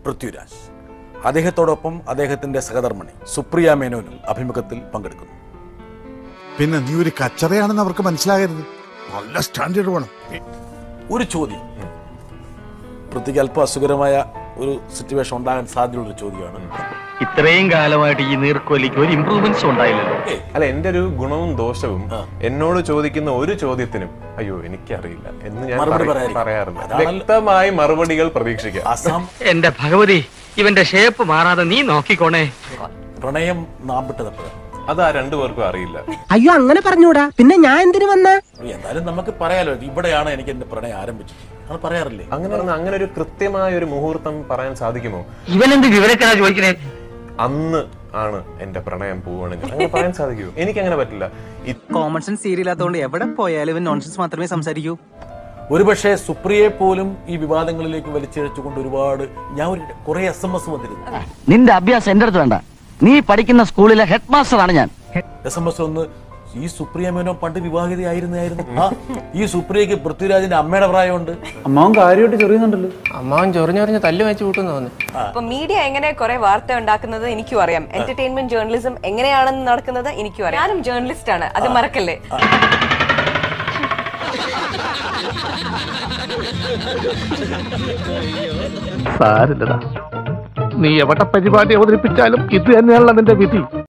പൃഥ്വിരാജ് അദ്ദേഹത്തോടൊപ്പം അദ്ദേഹത്തിന്റെ സഹധർമ്മിണി സുപ്രിയ മേനോനും അഭിമുഖത്തിൽ പങ്കെടുക്കുന്നു പിന്നെ നീ ഒരു കച്ചറയാണെന്ന് അവർക്ക് മനസ്സിലാകരുത് നല്ല സ്റ്റാൻഡേർഡ് വേണം ഒരു ചോദ്യം പൃഥ്വിക്ക് അല്പം അസുഖകരമായ ഒരു സിറ്റുവേഷൻ ഉണ്ടാകാൻ സാധ്യതയുള്ള ഒരു ചോദ്യമാണ് ഇത്രയും കാലമായിട്ട് ഈ നീർക്കോലിക്ക് ഒരു ഇമ്പ്രൂവ്മെന്റ്സ് ഉണ്ടായില്ലല്ലോ അല്ല എന്റെ ഒരു ഗുണവും ദോഷവും എന്നോട് ചോദിക്കുന്ന ഒരു ചോദ്യത്തിനും അയ്യോ എനിക്കറിയില്ല എന്ന് ഞാൻ മറുപടി പറയ- പറയാതിരിക്കും. പറയാറില്ല അതാണല്ലോ- വ്യക്തമായി മറുപടികൾ പ്രതീക്ഷിക്കുക അസാം എന്റെ ഭഗവതി ഇവന്റെ ഷേപ്പ് മാറാതെ നീ നോക്കിക്കോണേ പ്രണയം നാമ്പിട്ടതപ്പോഴാണ് അത് ആ രണ്ടു പേർക്കും അറിയില്ല അയ്യോ അങ്ങനെ പറഞ്ഞൂടാ പിന്നെ ഞാൻ എന്തിനു വന്ന എന്തായാലും നമുക്ക് പറയാലോ ഇവിടെയാണ് എനിക്ക് എന്റെ പ്രണയം ആരംഭിച്ചത് അത് പറയാറില്ലേ അങ്ങനെ പറഞ്ഞ അങ്ങനെ ഒരു കൃത്യമായ ഒരു മുഹൂർത്തം പറയാൻ സാധിക്കുമോ ഇവനെന്ത് വിവരക്കാരാ ചോദിക്കണേ അന്ന് ആണ് എന്റെ പ്രണയം പോവുകയാണെങ്കിൽ അങ്ങനെ പറയാൻ സാധിക്കുമോ എനിക്ക് അങ്ങനെ പറ്റില്ല ഈ കോമൺ സെൻസ് സീരിയലാത്തോണ്ട് എവിടെ പോയാലും ഇവൻ നോൺസെൻസ് മാത്രമേ സംസാരിക്കൂ ഒരുപക്ഷെ സുപ്രിയെ പോലും ഈ വിവാദങ്ങളിലേക്ക് വലിച്ചിഴച്ചുകൊണ്ട് ഒരുപാട് ഞാൻ ഒരു കുറെ എസ് എം എസ് വന്നിരുന്നു നിന്റെ അഭ്യാസം എന്റെ അടുത്ത് വേണ്ട നീ പഠിക്കുന്ന സ്കൂളിലെ ഹെഡ് മാസ്റ്ററാണ് ഞാൻ എസ് എം എസ് ഒന്ന് ഈ സുപ്രിയ മേനോ പണ്ട് വിവാഹിതയായിരുന്നായിരുന്നു ആ ഈ സുപ്രിയക്ക് പൃഥ്വിരാജിന്റെ അമ്മയുടെ പ്രായമുണ്ട് അമ്മാവൻ കാര്യമായിട്ട് ചെറിയുന്നുണ്ടല്ലോ അമ്മാവൻ ചൊറിഞ്ഞൊറിഞ്ഞ് തല്ലു വെച്ച് കൂട്ടുന്നു തോന്നുന്നു അപ്പൊ മീഡിയ എങ്ങനെ കുറെ വാർത്ത ഉണ്ടാക്കുന്നത് എനിക്കും അറിയാം എന്റർടൈൻമെന്റ് ജേർണലിസം എങ്ങനെയാണെന്ന് നടക്കുന്നത് എനിക്കും അറിയാം ഞാനും ജേർണലിസ്റ്റ് ആണ് അത് മറക്കല്ലേ സാരില്ലടാ നീ എവിടെ പരിപാടി അവതരിപ്പിച്ചാലും ഇത് തന്നെയാണല്ലോ നിന്റെ വിധി